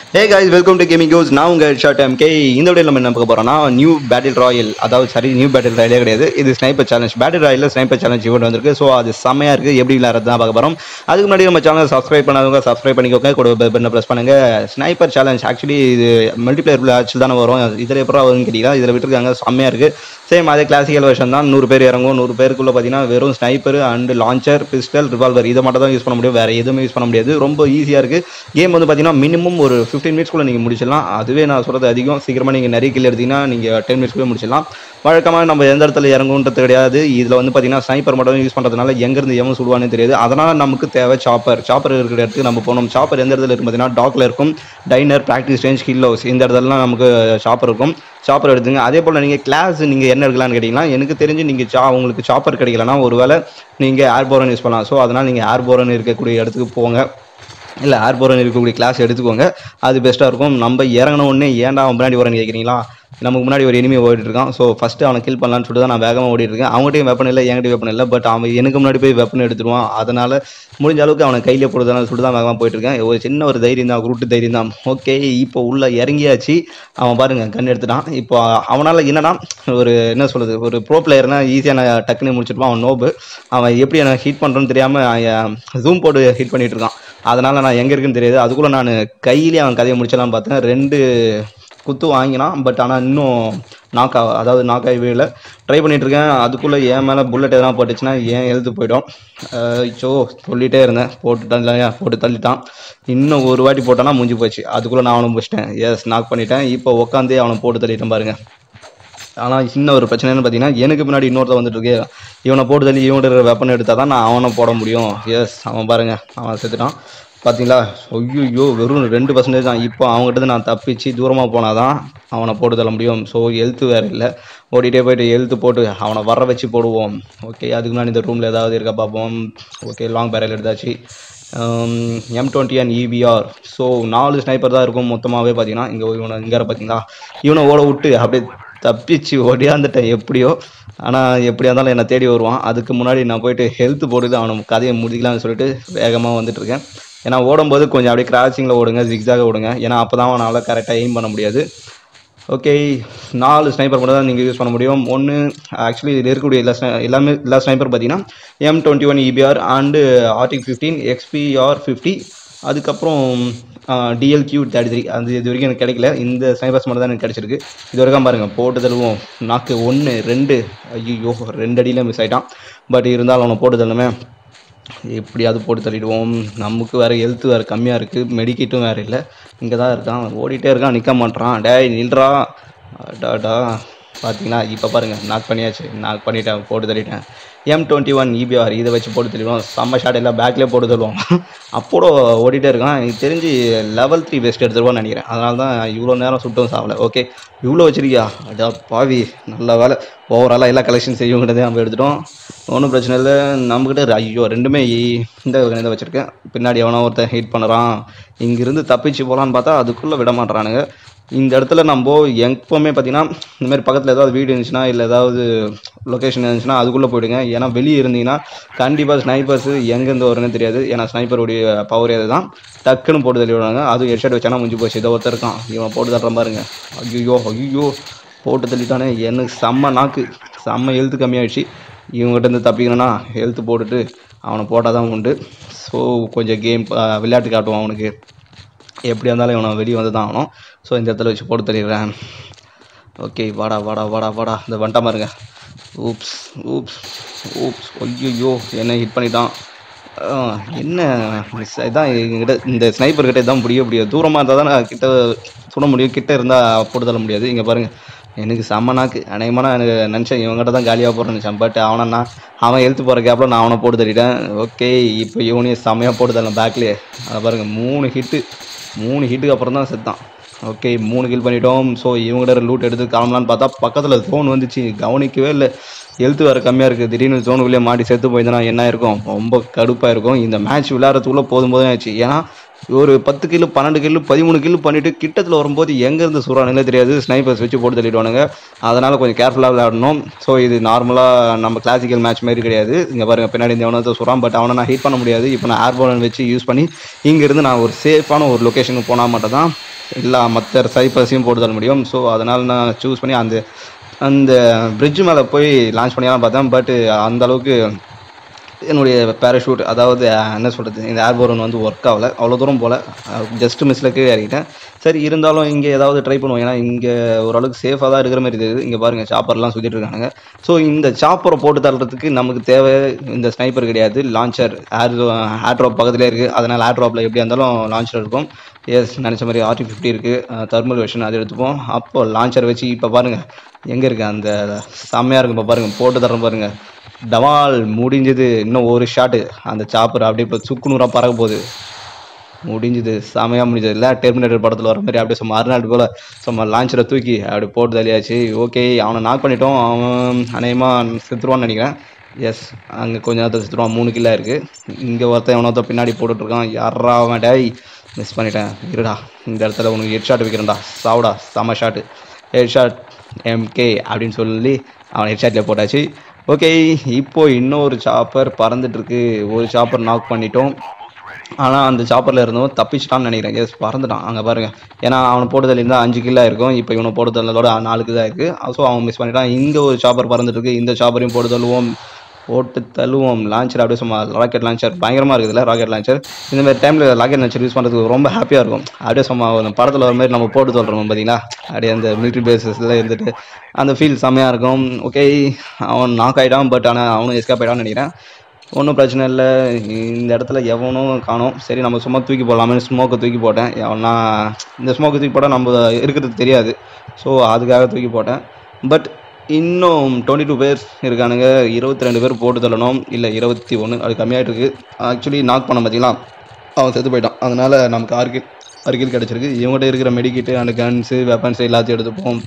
hey guys welcome to gaming கோஸ் நான் உங்கள் ஷார்ட் டைம் கே இந்த வீடியோ நம்ம என்ன பார்க்க போகிறோம்னா நியூ பேட்டில் ராயல் அதாவது சரி நியூ பேட்டில் ராயலே கிடையாது இது ஸ்னைப்பர் சேலஞ்ச் பேட்டில் ராயலில் ஸ்னைப்பர் சேலஞ்ச் இவன் வந்திருக்கு ஸோ அது செம்மையாக இருக்குது எப்படி விளையாடுறது தான் பார்க்க போகிறோம் அதுக்கு முன்னாடி நம்ம சேனல் சப்ஸ்கிரைப் பண்ணாதவங்க சப்ஸ்கிரைப் பண்ணிக்கோங்க கூட பெல் ப்ரெஸ் பண்ணுங்க ஸ்னைப்பர் சேலஞ்ச் ஆக்சுவலி இது மல்டிபிளேயர் விளையாச்சு தானே வரும் இதில் எப்போ வரும்னு கேட்டிங்கன்னா இதில் விட்டுருக்காங்க செம்மையாக இருக்குது சேம் அதே கிளாசிக்கல் வெர்ஷன் தான் நூறு பேர் இறங்கும் நூறு பேருக்குள்ள பார்த்தீங்கன்னா வெறும் sniper and launcher pistol revolver இதை மட்டும் தான் யூஸ் பண்ண முடியும் வேறு எதுவுமே யூஸ் பண்ண முடியாது ரொம்ப ஈஸியாக இருக்குது கேம் வந்து பார்த்தீங்கன்னா மினிமம் ஒரு ஃபிஃப்டீன் மினிட்ஸ்க்குள்ளே நீங்கள் முடிச்சிடலாம் அதுவே நான் சொல்கிறது அதிகம் சீக்கிரமாக நீங்கள் நிறைய கில் எடுத்தீங்கன்னா நீங்கள் டென் மினிட்ஸ்க்குள்ளே முடிச்சிடலாம் வழக்கமாக நம்ம எந்த இடத்துல இறங்குன்றது கிடையாது இதில் வந்து பார்த்தீங்கன்னா ஸ்னைப்பர் மட்டும் யூஸ் பண்ணுறதுனால எங்கேருந்து எவன் சுடுவானே தெரியாது அதனால் நமக்கு தேவை சாப்பர் சாப்பர் இருக்கிற இடத்துக்கு நம்ம போகணும் சாப்பர் எந்த இடத்துல இருக்கும் பார்த்தீங்கன்னா டாக்ல இருக்கும் diner practice range hill house இந்த இடத்துலலாம் நமக்கு சாப்பர் இருக்கும் சாப்பர் எடுத்துங்க அதே போல் நீங்கள் கிளாஸ் நீங்கள் என்ன எடுக்கலாம்னு கேட்டிங்கன்னா எனக்கு தெரிஞ்சு நீங்கள் சா உங்களுக்கு சாப்பர் கிடைக்கலனா ஒருவேளை நீங்கள் ஏர்போரன் யூஸ் பண்ணலாம் ஸோ அதனால் நீங்கள் ஏர்போரன் இருக்கக்கூடிய இடத்துக்கு போங்க இல்லை ஏர்போரன் இருக்கக்கூடிய கிளாஸ் எடுத்துக்கோங்க அது பெஸ்ட்டாக இருக்கும் நம்ம இறங்கின உடனே ஏன்டா அவன் முன்னாடி வரேன்னு கேட்குறீங்களா நமக்கு முன்னாடி ஒரு எனிமி ஓடிட்டு இருக்கான் ஸோ ஃபஸ்ட்டு அவனை கில் பண்ணலான்னு சொல்லிட்டு தான் நான் வேகமாக ஓடிட்டு இருக்கேன் அவங்ககிட்டயும் வெப்பன் இல்லை என்கிட்ட வெப்பன் இல்லை பட் அவன் எனக்கு முன்னாடி போய் வெப்பன் எடுத்துருவான் அதனால் முடிஞ்ச அளவுக்கு அவனை கையில் போடுறதுனால சொல்லிட்டு தான் வேகமாக போயிட்டு இருக்கேன் ஒரு சின்ன ஒரு தைரியம் தான் குருட்டு தைரியம் தான் ஓகே இப்போ உள்ள இறங்கியாச்சு அவன் பாருங்க கண் எடுத்துட்டான் இப்போ அவனால் என்னன்னா ஒரு என்ன சொல்றது ஒரு ப்ரோ பிளேயர்னா ஈஸியாக நான் டக்குன்னு முடிச்சிருப்பான் அவன் நோபு அவன் எப்படி எனக்கு ஹீட் பண்ணுறோன்னு தெரியாமல் ஜூம் போட்டு ஹீட் பண்ணிட்டு இருக்கான் அதனால் நான் எங்கே இருக்குன்னு தெரியாது அதுக்குள்ளே நான் கையிலேயே அவன் கதையை முடிச்சலான்னு பார்த்தேன் ரெண்டு குத்து வாங்கினான் பட் ஆனால் இன்னும் நாக் ஆ அதாவது நாக் ஆகி விழல ட்ரை பண்ணிட்டு இருக்கேன் அதுக்குள்ளே என் மேலே புல்லட் எதனா போட்டுச்சுன்னா ஏன் எழுத்து போயிடும் சோ சொல்லிட்டே இருந்தேன் போட்டு தள்ளலையா போட்டு தள்ளிட்டான் இன்னும் ஒரு வாட்டி போட்டானா முடிஞ்சு போச்சு அதுக்குள்ளே நான் அவனை முடிச்சிட்டேன் எஸ் நாக் பண்ணிட்டேன் இப்போ உட்காந்தே அவனை போட்டு தள்ளிட்டேன் பாருங்க ஆனால் சின்ன ஒரு பிரச்சனைன்னு பார்த்தீங்கன்னா எனக்கு முன்னாடி இன்னொருத்த வந்துட்டு இருக்கு இவனை போட்டு தள்ளி இவனோட வெப்பன் எடுத்தால் தான் நான் அவனை போட முடியும் எஸ் அவன் பாருங்க அவன் செத்துட்டான் பார்த்தீங்களா ஐயோ வெறும் ரெண்டு பர்சன்டேஜ் தான் இப்போ அவங்ககிட்ட நான் தப்பிச்சு தூரமாக போனால் தான் அவனை போட்டு தள்ள முடியும் ஸோ ஹெல்த்து வேறு இல்லை ஓடிட்டே போயிட்டு ஹெல்த்து போட்டு அவனை வர வச்சு போடுவோம் ஓகே அதுக்கு முன்னாடி இந்த ரூமில் ஏதாவது இருக்கா பார்ப்போம் ஓகே லாங் பேரல் எடுத்தாச்சு M twenty and EBR so நாலு ஸ்னைப்பர் தான் இருக்கும் மொத்தமாகவே பார்த்தீங்கன்னா இங்கே இவனை இங்கே பார்த்தீங்களா இவனை ஓட விட்டு அப்படியே தப்பிச்சு ஓடியாந்துட்டேன் எப்படியோ ஆனால் எப்படியா இருந்தாலும் என்னை தேடி வருவான் அதுக்கு முன்னாடி நான் போயிட்டு ஹெல்த் போடுது அவனை கதையை முடிக்கலாம்னு சொல்லிட்டு வேகமாக வந்துட்டு இருக்கேன் ஏன்னா ஓடும்போது கொஞ்சம் அப்படியே கிராசிங்கில் ஓடுங்க ஜிக்ஸாக ஓடுங்க ஏன்னா அப்போ தான் அவனால் கரெக்டாக எய்ம் பண்ண முடியாது ஓகே நாலு ஸ்னைப்பர் மட்டும் தான் நீங்கள் யூஸ் பண்ண முடியும் ஒன்று ஆக்சுவலி இதில் இருக்கக்கூடிய எல்லா sni- எல்லாமே எல்லா ஸ்னைப்பர் பார்த்தீங்கன்னா M twenty one EBR and Arctic fifteen XPR fifty அதுக்கப்புறம் டிஎல் கியூ தேர்ட்டி த்ரீ அது இது வரைக்கும் எனக்கு கிடைக்கல இந்த ஸ்னைப்பர்ஸ் மட்டும் தான் எனக்கு கிடச்சிருக்கு இது வரைக்கும் பாருங்கள் போட்டு தள்ளுவோம் நாக்கு ஒன்று ரெண்டு ஐயோ ரெண்டு அடியில் மிஸ் ஆகிட்டான் பட் இருந்தாலும் அவனை போட்டு தள்ளுமே எப்படியாவது போட்டு தள்ளிடுவோம் நமக்கு வேறு ஹெல்த் வேறு கம்மியாக இருக்குது மெடிக்கேட்டும் வேறு இல்லை இங்கே தான் இருக்கான் ஓடிட்டே இருக்கான் நிற்க மாட்றான் டேய் நில்றா டாடா பார்த்தீங்களா இப்போ பாருங்கள் நாக் பண்ணியாச்சு நாக் பண்ணிட்டேன் போட்டு தள்ளிட்டேன் எம் டுவெண்ட்டி ஒன் இபிஆர் இதை வச்சு போட்டு தள்ளிடுவோம் செம்ம ஷாட் எல்லாம் பேக்லேயே போட்டு தள்ளுவோம் அப்போட ஓடிட்டே இருக்கான் எனக்கு தெரிஞ்சு லெவல் த்ரீ பெஸ்ட் எடுத்துருவான்னு நினைக்கிறேன் அதனால தான் இவ்வளோ நேரம் சுட்டும் சாவல ஓகே இவ்வளோ வச்சிருக்கியா அடா பாவி நல்ல வேலை ஓவராலாக எல்லா கலெக்ஷன் செய்யணுங்கிறதே நம்ம எடுத்துட்டோம் ஒன்றும் பிரச்சனை இல்லை நம்மக்கிட்ட ஐயோ ரெண்டுமே இ- இந்த இதை வச்சுருக்கேன் பின்னாடி எவனோ ஒருத்தன் ஹீட் பண்ணுறான் இங்கிருந்து தப்பிச்சு போகலான்னு பார்த்தா அதுக்குள்ளே விட மாட்றானுங்க இந்த இடத்துல நம்ம எப்போவுமே பார்த்தீங்கன்னா இந்த மாதிரி பக்கத்தில் ஏதாவது வீடு இருந்துச்சுன்னா இல்லை ஏதாவது லொக்கேஷன் இருந்துச்சுன்னா அதுக்குள்ளே போயிடுங்க ஏன்னா வெளியே இருந்தீங்கன்னா கண்டிப்பாக ஸ்னைப்பர்ஸ் எங்கேருந்து வரும்னு தெரியாது ஏன்னா ஸ்னைப்பருடைய பவர் இது தான் டக்குன்னு போட்டு தள்ளி விடுவாங்க அதுவும் ஹெட்ஷாட் வச்சானா முடிஞ்சு போச்சு இதை ஒருத்தர் இருக்கான் இவன் போட்டு தட்டுற பாருங்க ஐயோ ஐயோ போட்டு தள்ளிட்டானே எனக்கு செம்ம நாக்கு செம்ம ஹெல்த் கம்மியாயிடுச்சு இவங்ககிட்ட இருந்து தப்பிக்கணும்னா ஹெல்த் போட்டுட்டு அவனை போட்டால் தான் உண்டு ஸோ கொஞ்சம் கேம் விளையாட்டு காட்டுவான் அவனுக்கு எப்படியா இருந்தாலும் இவனை வெளியே வந்து தான் ஆகணும் ஸோ இந்த இடத்துல வச்சு போட்டு தள்ளிடுறேன் ஓகே வாடா வாடா வாடா வாடா இந்த வந்துட்டா பாருங்க ஊப்ஸ் ஊப்ஸ் ஊப்ஸ் ஐயோ என்ன ஹிட் பண்ணிட்டான் ஆ, என்ன மிஸ் இதான் எங்கிட்ட இந்த ஸ்னைப்பர் கிட்ட இதான் முடிய முடியாது தூரமாக இருந்தால் தான் நான் கிட்ட சுட முடியும் கிட்ட இருந்தால் போட்டு தள்ள முடியாது இங்கே பாருங்க எனக்கு செம்ம நாக்கு அநேகமான எனக்கு நினச்சேன் இவங்ககிட்ட தான் காலியாக போகிறேன் நினச்சேன் பட் அவனா அவன் எழுத்து போகிற கேப்பில் நான் அவனை போட்டு தள்ளிட்டேன் ஓகே இப்போ இவனையும் செம்மையாக போட்டு தரலாம் பேக்லேயே அதை பாருங்க மூணு ஹிட்டு மூணு ஹிட்டுக்கு அப்புறம் தான் செத்தான் ஓகே மூணு கில் பண்ணிட்டோம் ஸோ இவங்ககிட்ட லூட் எடுத்து கிளம்பலான்னு பார்த்தா பக்கத்தில் ஜோன் வந்துச்சு கவனிக்கவே இல்லை ஹெல்த் வேறு கம்மியாக இருக்குது திடீர்னு ஜோனுக்குள்ளே மாட்டி செத்து போயிருந்தனா என்ன இருக்கும் ரொம்ப கடுப்பாக இருக்கும் இந்த மேட்ச் விளையாடுறதுக்குள்ளே போதும் போதும் ஆச்சு ஏன்னா ஒரு பத்து கிலோ பன்னெண்டு கிலோ பதிமூணு கிலோ பண்ணிட்டு கிட்டத்தில் வரும்போது எங்கேருந்து சுறானுங்களே தெரியாது ஸ்னைப்பர்ஸ் வச்சு போட்டு தள்ளிடுவானுங்க அதனால் கொஞ்சம் கேர்ஃபுல்லாக விளையாடணும் ஸோ இது நார்மலாக நம்ம கிளாசிக்கல் மேட்ச் மாதிரி கிடையாது இங்கே பாருங்க பின்னாடி இந்த எவனத்தை சுறான் பட் அவனை நான் ஹீட் பண்ண முடியாது இப்போ நான் ஏர்போலன் வச்சு யூஸ் பண்ணி இங்கேருந்து நான் ஒரு சேஃபான ஒரு லொக்கேஷனுக்கு போனால் மட்டும் தான் எல்லா மற்ற சைப்பர்ஸையும் போட்டு தர முடியும் ஸோ அதனால் நான் சூஸ் பண்ணி அந்த அந்த பிரிட்ஜ் மேலே போய் லான்ச் பண்ணியெல்லாம் பார்த்தேன் பட் அந்த அளவுக்கு என்னுடைய பேராஷூட் அதாவது அஹ், என்ன சொல்கிறது இந்த ஏர்போர்ன் வந்து ஒர்க் ஆகல அவ்வளோ தூரம் போல் ஜஸ்ட் மிஸ்ல கீழே இறங்கிட்டேன் சரி இருந்தாலும் இங்கே ஏதாவது ட்ரை பண்ணுவோம் ஏன்னா இங்கே ஓரளவுக்கு சேஃபாக தான் இருக்கிற மாதிரி இருக்குது இங்கே பாருங்கள் சாப்பர்லாம் சுற்றிட்டு இருக்காங்க ஸோ இந்த சாப்பரை போட்டு தள்ளுறதுக்கு நமக்கு தேவை இந்த ஸ்னைப்பர் கிடையாது லான்ச்சர் ஏர் ஏர் ட்ராப் பக்கத்துலேயே இருக்குது அதனால் ஏர் ட்ராப்பில் எப்படியா இருந்தாலும் லான்ச்சர் இருக்கும் எஸ் நினச்ச மாதிரி ஆர்டி ஃபிஃப்டி இருக்குது தெர்மல் வெர்ஷன் அது எடுத்துப்போம் அப்போ லான்ச்சர் வச்சு இப்போ பாருங்கள் எங்கே இருக்குது அந்த செம்மையாக இருக்கும் இப்போ பாருங்கள் போட்டு தரேன் பாருங்கள் டவால் முடிஞ்சது இன்னும் ஒரு ஷாட்டு அந்த சாப்பர் அப்படியே இப்போ சுக்குநூறாக பறக்க போகுது முடிஞ்சது செமையாக முடிஞ்சது இல்லை டெர்மினேட்டர் படத்தில் வர மாதிரி அப்படியே சும்மா அருநாள் போல் சும்மா லான்ச்சரை தூக்கி அப்படியே போட்டு தள்ளியாச்சு ஓகே அவனை நாக் பண்ணிட்டோம் அவன் அநேகமாக செத்துருவான்னு நினைக்கிறேன் எஸ் அங்கே கொஞ்ச நேரத்தில் செத்துருவான் மூணு கிலோ இருக்குது இங்கே ஒருத்தன் எவனோ பின்னாடி போட்டுட்ருக்கான் யாரா அவன் டேய் மிஸ் பண்ணிட்டேன் இருடா இந்த இடத்துல உனக்கு ஹெட் ஷாட் வைக்கிறேன்டா சாவுடா செம ஷாட்டு ஹெட் ஷாட் எம்கே அப்படின்னு சொல்லி அவன் ஹெட் ஷாட்டில் போட்டாச்சு ஓகே இப்போ இன்னொரு சாப்பர் பறந்துட்டு இருக்கு ஒரு சாப்பர் நாக் பண்ணிட்டோம் ஆனால் அந்த சாப்பரில் இருந்தவன் தப்பிச்சிட்டான்னு நினைக்கிறேன் எஸ் பறந்துட்டான் அங்கே பாருங்க ஏன்னா அவனை போட்டதில் இருந்தால் அஞ்சு கிலோ இருக்கும் இப்போ இவனை போட்டதோட நாலுக்கு தான் இருக்குது ஸோ அவன் மிஸ் பண்ணிட்டான் இங்கே ஒரு சாப்பர் பறந்துட்டு இருக்கு இந்த சாப்பரையும் போட்டு தள்ளுவோம் போட்டு தள்ளுவோம் லான்ச்சர் அப்படியே சும்மா ராக்கெட் லான்ச்சர் பயங்கரமாக இருக்குதுல்ல ராக்கெட் லான்ச்சர் இந்த மாதிரி டைமில் ராக்கெட் லான்ச்சர் யூஸ் பண்ணுறதுக்கு ரொம்ப ஹாப்பியாக இருக்கும் அப்படியே சும்மா ஒரு படத்தில் வர மாதிரி நம்ம போட்டு சொல்கிறோம் பார்த்தீங்களா அப்படியே அந்த மிலிட்ரி பேஸஸில் இருந்துட்டு அந்த ஃபீல் செம்மையாக இருக்கும் ஓகே அவன் நாக் ஆகிட்டான் பட் ஆனால் அவனும் எஸ்கேப் ஆகிட்டான்னு நினைக்கிறேன் ஒன்றும் பிரச்சனை இல்லை இந்த இடத்துல எவனும் காணோம் சரி நம்ம சும்மா தூக்கி போடலாமே ஸ்மோக்கை தூக்கி போட்டேன் எவனா இந்த ஸ்மோக்கை தூக்கி போட்டால் நம்ம இருக்கிறது தெரியாது ஸோ அதுக்காக தூக்கி போட்டேன் பட் இன்னும் டுவெண்ட்டி டூ பேர் இருக்கானுங்க இருபத்தி ரெண்டு பேர் போட்டு தள்ளணும் இல்லை இருபத்தி ஒன்று அது கம்மியாகிட்டு இருக்கு ஆக்சுவலி நாக் பண்ண பார்த்தீங்களா அவன் செத்து போயிட்டான் அதனால் நமக்கு ஆர்கில் ஆர்கில் கிடச்சிருக்கு இவங்ககிட்ட இருக்கிற மெடிக்கிட்டு அந்த கன்ஸு வெப்பன்ஸ் எல்லாத்தையும் எடுத்துப்போம்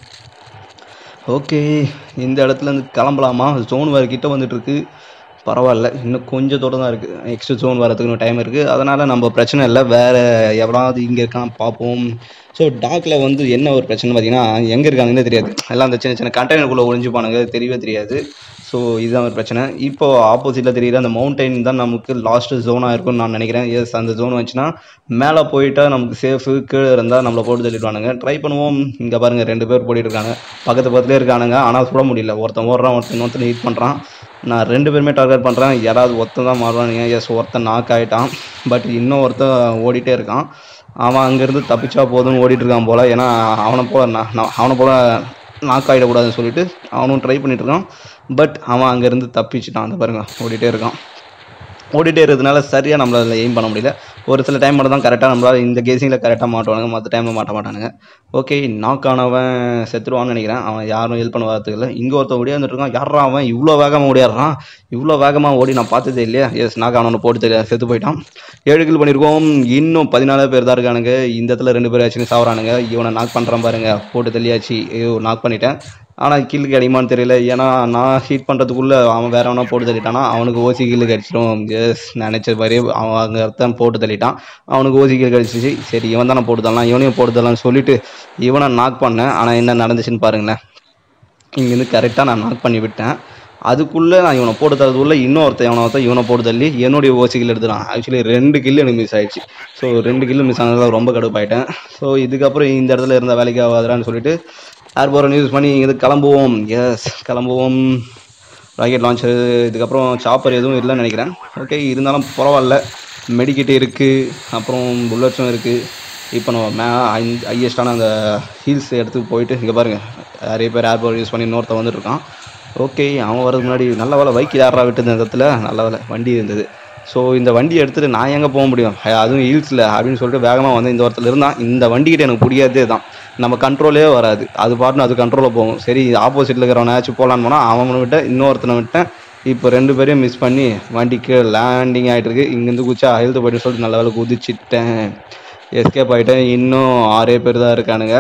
ஓகே இந்த இடத்துல இருந்து கிளம்பலாமா ஜோன் வேறு கிட்ட வந்துட்டு இருக்கு பரவாயில்ல இன்னும் கொஞ்சம் தூரம் தான் இருக்குது நெக்ஸ்ட் ஜோன் வரதுக்கு இன்னும் டைம் இருக்குது அதனால் நம்ம பிரச்சனை இல்லை வேறு எவனாவது இங்கே இருக்கான் பார்ப்போம் ஸோ டாக்கில் வந்து என்ன ஒரு பிரச்சனை பார்த்தீங்கன்னா எங்கே இருக்காங்கன்னு தெரியாது எல்லாம் அந்த சின்ன சின்ன கண்டெய்னருக்குள்ளே ஒளிஞ்சுப்பானுங்க தெரியவே தெரியாது ஸோ இதுதான் ஒரு பிரச்சனை இப்போ ஆப்போசிட்டில் தெரியுற அந்த மவுண்டைன் தான் நமக்கு லாஸ்ட் ஜோனாக இருக்கும்னு நான் நினைக்கிறேன் எஸ் அந்த ஜோன் வந்துச்சுன்னா மேலே போயிட்டா நமக்கு சேஃபு கீழே இருந்தால் நம்மளை போட்டு தள்ளிடுவானுங்க ட்ரை பண்ணுவோம் இங்கே பாருங்கள் ரெண்டு பேர் போட்டிட்டு இருக்காங்க பக்கத்து பக்கத்துலேயே இருக்கானுங்க ஆனால் சுட முடியல ஒருத்தன் ஓடுறான் ஒருத்தன் இன்னொருத்தன் ஹிட் பண்ணுறான் நான் ரெண்டு பேருமே டார்கெட் பண்ணுறேன் யாராவது ஒருத்தன் தான் மாறுவானுங்க எஸ் ஒருத்தன் நாக் ஆகிட்டான் பட் இன்னும் ஒருத்தன் ஓடிட்டே இருக்கான் அவன் அங்கேருந்து தப்பிச்சா போதும்னு ஓடிட்டு இருக்கான் போல் ஏன்னா அவனை போல நான் நான் அவனை போல நாக் ஆகிடக்கூடாதுன்னு சொல்லிட்டு அவனும் ட்ரை பண்ணிட்டு இருக்கான் பட் அவன் அங்கேருந்து தப்பிச்சிட்டான் அந்த பாருங்க ஓடிட்டே இருக்கான் ஓடிட்டே இருக்கிறதுனால சரியாக நம்மளால் எய்ம் பண்ண முடியல ஒரு சில டைம் மட்டும் தான் கரெக்டாக நம்மளால் இந்த கேசிங்கில் கரெக்டாக மாட்டுவானுங்க மற்ற டைமில் மாட்ட மாட்டானுங்க ஓகே நாக் ஆனவன் செத்துருவான்னு நினைக்கிறேன் அவன் யாரும் ஹெல்ப் பண்ண வரதுக்கு இல்லை இங்கே ஒருத்தன் ஓடியாந்துட்டு இருக்கான் யாரா அவன் இவ்வளோ வேகமாக ஓடியாடுறான் இவ்வளோ வேகமாக ஓடி நான் பார்த்ததே இல்லையா எஸ் நாக் ஆனவனை போட்டு தெரியல செத்து போயிட்டான் ஏழு கில் பண்ணியிருக்கோம் இன்னும் பதினாலு பேர் தான் இருக்கானுங்க இந்த இடத்துல ரெண்டு பேர் ஆச்சுன்னு சாவறானுங்க இவனை நாக் பண்ணுறான் பாருங்க போட்டு தெளியாச்சு ஐயோ நாக் பண்ணிட்டேன் ஆனால் கில்லு கிடைக்குமான்னு தெரியல ஏன்னா நான் ஹீட் பண்ணுறதுக்குள்ளே அவன் வேற எவனா போட்டு தள்ளிட்டானா அவனுக்கு ஓசி கில்லு கிடச்சிடும் எஸ் நினச்ச மாதிரி அவன் அங்கே ஒருத்தன் போட்டு தள்ளிட்டான் அவனுக்கு ஓசி கில் கிடச்சிச்சு சரி இவன் தானே போட்டு தரலாம் இவனையும் போட்டு தரலாம்னு சொல்லிட்டு இவனை நாக் பண்ணேன் ஆனால் என்ன நடந்துச்சுன்னு பாருங்களேன் இங்கேருந்து கரெக்டாக நான் நாக் பண்ணி விட்டேன் அதுக்குள்ளே நான் இவனை போட்டு தரதுக்குள்ளே இன்னொருத்தன் இவனை ஒருத்தன் இவனை போட்டு தள்ளி என்னுடைய ஓசி கில் எடுத்துட்டான் ஆக்சுவலி ரெண்டு கில்லு எனக்கு மிஸ் ஆயிடுச்சு ஸோ ரெண்டு கில்லு மிஸ் ஆனதால ரொம்ப கடுப்பாயிட்டேன் ஸோ இதுக்கப்புறம் இந்த இடத்துல இருந்த வேலைக்கு ஆகாதுறான்னு சொல்லிட்டு ஏர்போர்ட் யூஸ் பண்ணி இது கிளம்புவோம் எஸ் கிளம்புவோம் ராக்கெட் லான்ச்சர் இதுக்கப்புறம் சாப்பர் எதுவும் இல்லைன்னு நினைக்கிறேன் ஓகே இருந்தாலும் பரவாயில்ல மெடிக்கிட் இருக்குது அப்புறம் புல்லட்ஸும் இருக்குது இப்போ நம்ம மே ஹையஸ்டான அந்த ஹீல்ஸ் எடுத்து போயிட்டு இங்கே பாருங்கள் நிறைய பேர் ஏர்போர்ட் யூஸ் பண்ணி இன்னொருத்தன் வந்துட்டு இருக்கான் ஓகே அவன் வரதுக்கு முன்னாடி நல்ல வேலை பைக் யாரா விட்டு இந்த இடத்துல நல்ல வேலை வண்டி இருந்தது ஸோ இந்த வண்டி எடுத்துகிட்டு நான் எங்கே போக முடியும் ஹே, அதுவும் ஹில்ஸில் அப்படின்னு சொல்லிட்டு வேகமாக வந்து இந்த ஒருத்தர் இருந்தான் இந்த வண்டிக்கிட்ட எனக்கு பிடிக்காதே தான் நம்ம கண்ட்ரோலே வராது அது பாட்டுன்னு அது கண்ட்ரோலில் போகும் சரி ஆப்போசிட்டில் இருக்கிறவனாச்சும் போகலான்னு போனால் அவனை விட்ட இன்னொருத்தனை விட்டேன் இப்போ ரெண்டு பேரையும் மிஸ் பண்ணி வண்டிக்கு லேண்டிங் ஆகிட்டு இருக்கு இங்கேருந்து குச்சா ஹெல்த் போயிட்டு சொல்லிட்டு நல்ல வேலை குதிச்சிட்டேன் எஸ்கேப் ஆகிட்டேன் இன்னும் ஆறே பேர் தான் இருக்கானுங்க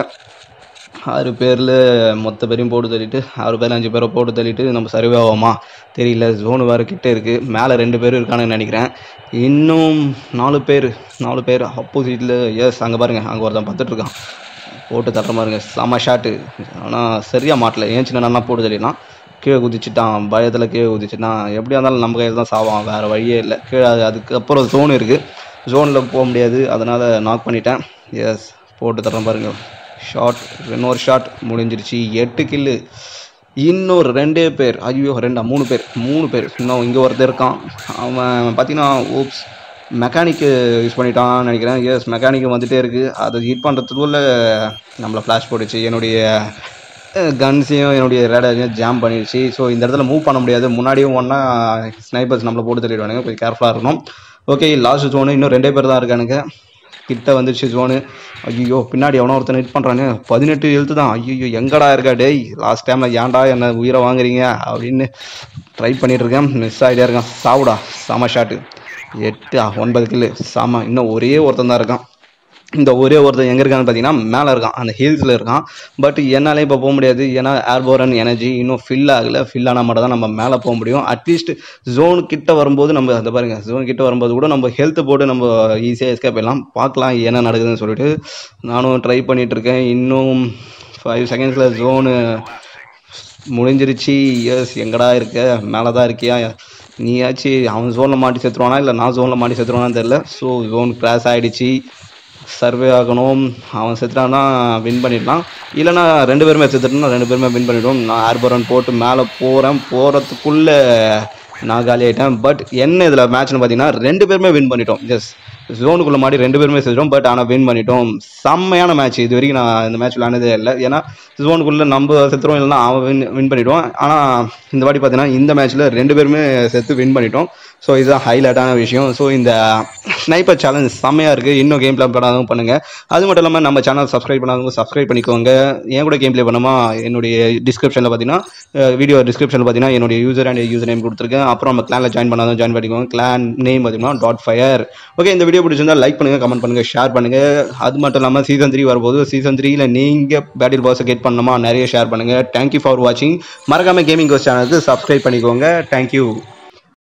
ஆறு பேரில் மொத்த பேரையும் போட்டு தள்ளிட்டு ஆறு பேர் அஞ்சு பேரை போட்டு தள்ளிட்டு நம்ம சர்வே ஆகுமா தெரியல ஜோனு வேறு கிட்டே இருக்குது மேலே ரெண்டு பேரும் இருக்கானுன்னு நினைக்கிறேன் இன்னும் நாலு பேர் நாலு பேர் ஆப்போசிட்டில் எஸ் அங்கே பாருங்கள் அங்கே ஒருத்தன் பார்த்துட்டு இருக்கான் போட்டு தட்டுற மாதிரிங்க செம ஷாட்டு ஆனால் சரியாக மாட்டல ஏன் சின்ன நல்லா போட்டு தள்ளிடலாம் கீழே குதிச்சுட்டான் பயத்தில் கீழே குதிச்சுட்டான் எப்படியா இருந்தாலும் நம்ம கையில் தான் சாவான் வேறு வழியே இல்லை கீழே அது அதுக்கப்புறம் ஜோன் இருக்குது ஜோனில் போக முடியாது அதனால் நாக் பண்ணிட்டேன் எஸ் போட்டு தரேன் பாருங்க ஷார்ட் இன்னொரு ஷாட் முடிஞ்சிருச்சு எட்டு கில்லு இன்னொரு ரெண்டே பேர் ஐயோ ரெண்டா மூணு பேர் மூணு பேர் இன்னும் இங்கே ஒருத்தர் இருக்கான் அவன் பார்த்தீங்கன்னா ஓப்ஸ் மெக்கானிக்கு யூஸ் பண்ணிட்டான்னு நினைக்கிறேன் எஸ் மெக்கானிக்கு வந்துட்டே இருக்குது அதை ஹிட் பண்ணுறதுக்குள்ள நம்மளை ஃப்ளாஷ் போட்டுச்சு என்னுடைய கன்ஸையும் என்னுடைய ரேடாரையும் ஜாம் பண்ணிடுச்சு ஸோ இந்த இடத்துல மூவ் பண்ண முடியாது முன்னாடியும் ஒன்றா ஸ்னைப்பர்ஸ் நம்மளை போட்டு தள்ளிடுவானுங்க கொஞ்சம் கேர்ஃபுல்லாக இருக்கணும் ஓகே லாஸ்ட் ஜோனு இன்னும் ரெண்டே பேர் தான் இருக்கானுங்க கிட்ட வந்துருச்சு ஜோனு ஐயோ பின்னாடி எவனோ ஒருத்தன் ஹிட் பண்ணுறானு பதினெட்டு எழுத்து தான் ஐயோ எங்கடா இருக்கா டேய் லாஸ்ட் டைமில் ஏன்டா என்ன உயிரை வாங்குறீங்க அப்படின்னு ட்ரை பண்ணிட்டு இருக்கேன் மிஸ் ஆகிட்டே இருக்கேன் சாவுடா செம ஷாட்டு எட்டு ஆ, ஒன்பது கில்லு செம இன்னும் ஒரே ஒருத்தன் தான் இருக்கான் இந்த ஒரே ஒருத்தன் எங்கே இருக்கான்னு பார்த்தீங்கன்னா மேலே இருக்கான் அந்த ஹில்ஸில் இருக்கான் பட் என்னாலே இப்போ போக முடியாது ஏன்னா ஏர்போரன் எனர்ஜி இன்னும் ஃபில் ஆகலை ஃபில் ஆனால் மட்டும் தான் நம்ம மேலே போக முடியும் அட்லீஸ்ட் ஜோன் கிட்ட வரும்போது நம்ம அந்த பாருங்க ஜோன் கிட்ட வரும்போது கூட நம்ம ஹெல்த் போட்டு நம்ம ஈஸியாக எஸ்கேப் பண்ணலாம் பார்க்கலாம் என்ன நடக்குதுன்னு சொல்லிட்டு நானும் ட்ரை பண்ணிட்டு இருக்கேன் இன்னும் ஃபைவ் செகண்ட்ஸில் ஜோனு முடிஞ்சிருச்சு எஸ் எங்கடா இருக்க மேலே தான் இருக்கியா நீயாச்சு அவன் ஜோனில் மாட்டி செத்துருவானா இல்லை நான் ஜோனில் மாட்டி செத்துருவானான்னு தெரில ஸோ ஜோன் கிராஸ் ஆகிடுச்சு சர்வே ஆகணும் அவன் செத்துட்டான்னா வின் பண்ணிடலாம் இல்லைனா ரெண்டு பேருமே செத்துட்டோம்னா ரெண்டு பேருமே வின் பண்ணிடுவோம் நான் ஏர்போரன் போட்டு மேலே போகிறேன் போகிறதுக்குள்ளே நான் காலி ஆகிட்டேன் பட் என்ன இதில் மேட்ச்னு பார்த்தீங்கன்னா ரெண்டு பேருமே வின் பண்ணிட்டோம் எஸ் ஜோனுக்குள்ளே மாடி ரெண்டு பேருமே செத்துட்டோம் பட் ஆனால் வின் பண்ணிட்டோம் செம்மையான மேட்ச் இது வரைக்கும் நான் இந்த மேட்ச் விளாண்டதே இல்லை ஏன்னா ஜோனுக்குள்ளே நம்ம செத்துறோம் இல்லைனா அவன் வின் வின் பண்ணிடுவான் ஆனால் இந்த வாட்டி பார்த்தீங்கன்னா இந்த மேட்ச்சில் ரெண்டு பேருமே செத்து வின் பண்ணிட்டோம் ஸோ இதுதான் ஹைலைட்டான விஷயம் ஸோ இந்த ஸ்னைப்பர் சேலஞ்ச் செம்மையாக இருக்குது இன்னும் கேம் பிளே பண்ணாதவங்க பண்ணுங்கள் அது மட்டும் இல்லாமல் நம்ம சேனல் சப்ஸ்கிரைப் பண்ணாதவங்க சப்ஸ்கிரைப் பண்ணிக்கோங்க என் கூட கேம் ப்ளே பண்ணுமா என்னுடைய டிஸ்கிரிப்ஷனில் பார்த்தீங்கன்னா வீடியோ டிஸ்கிரிப்ஷனில் பார்த்தீங்கன்னா என்னுடைய யூசர் அண்ட் யூசர் நேம் கொடுத்துருக்கேன் அப்புறம் நம்ம கிளானில் ஜாயின் பண்ணாதான் ஜாயின் பண்ணிக்கோங்க கிளான் நேம் பார்த்தீங்கன்னா டாட் ஃபயர் ஓகே இந்த வீடியோ பிடிச்சிருந்தா லைக் பண்ணுங்கள் கமெண்ட் பண்ணுங்கள் ஷேர் பண்ணுங்கள் அது மட்டும் இல்லாமல் சீசன் த்ரீ வரும்போது சீசன் த்ரீல நீங்கள் பேட்டில் பாஸை கெட் பண்ணணுமா நிறைய ஷேர் பண்ணுங்கள் தேங்க்யூ ஃபார் வாட்சிங் மறக்காம கேமிங் கோஸ் சேனலுக்கு சப்ஸ்கிரைப் பண்ணிக்கோங்க தேங்க்யூ